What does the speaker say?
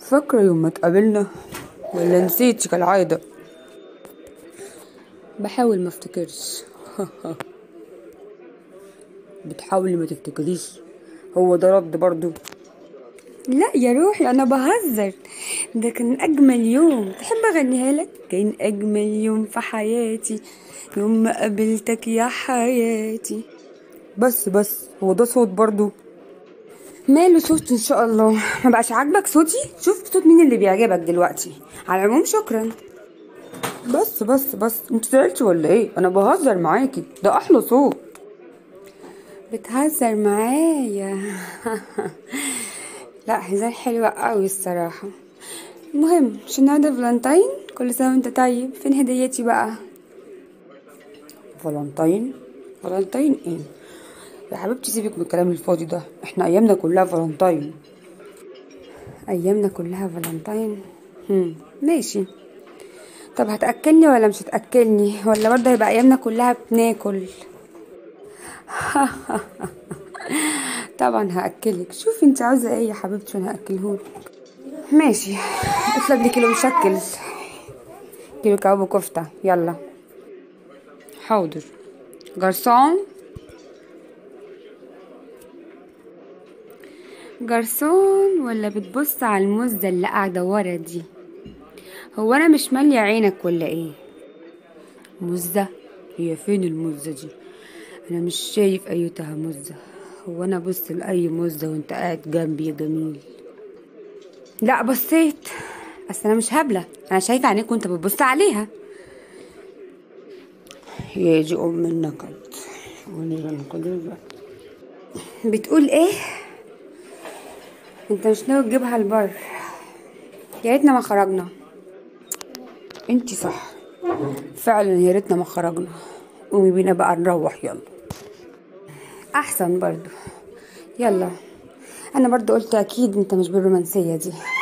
فاكرة يوم ما اتقابلنا ولا نسيتي كالعادة بحاول ما افتكرش بتحاولي ما تفتكريش هو ده رد برضو لا يا روحي انا بهزر ده كان اجمل يوم تحب اغنيها لك كان اجمل يوم في حياتي يوم ما قابلتك يا حياتي بس بس هو ده صوت برضو ماله صوت ان شاء الله ما بقاش عاجبك صوتي شوف صوت مين اللي بيعجبك دلوقتي على العموم شكرا بس بس بس انت زعلتي ولا ايه انا بهزر معاكي ده احلى صوت بتهزر معايا لا هزار حلوة قوي الصراحة المهم مش النهارده فالنتاين كل سنة وانت طيب فين هديتي بقى فالنتاين فالنتاين ايه يا حبيبتي سيبك من الكلام الفاضي ده احنا ايامنا كلها فالنتاين ايامنا كلها فالنتاين هم ماشي طب هتاكلني ولا مش هتاكلني ولا برضه هيبقى ايامنا كلها بناكل طبعا هاكلك شوفي انت عاوزه ايه يا حبيبتي وانا هاكلهولك ماشي اطلب لي كيلو مشكل كيلو كباب وكفته يلا حاضر جرسون جرسون ولا بتبص على المزة اللي قاعدة ورا دي هو انا مش مالية عينك ولا ايه مزة هي فين المزة دي انا مش شايف ايتها مزة هو انا بص لاي مزة وانت قاعد جنبي يا جميل لا بصيت اصل انا مش هبلة انا شايفة عينيك وانت بتبص عليها يا دي ام النكد بتقول ايه انت مش ناوي تجيبها البر يا ريتنا ما خرجنا انتي صح فعلا يا ريتنا ما خرجنا قومي بينا بقى نروح يلا احسن برضو يلا انا برضو قلت اكيد انت مش بالرومانسيه دي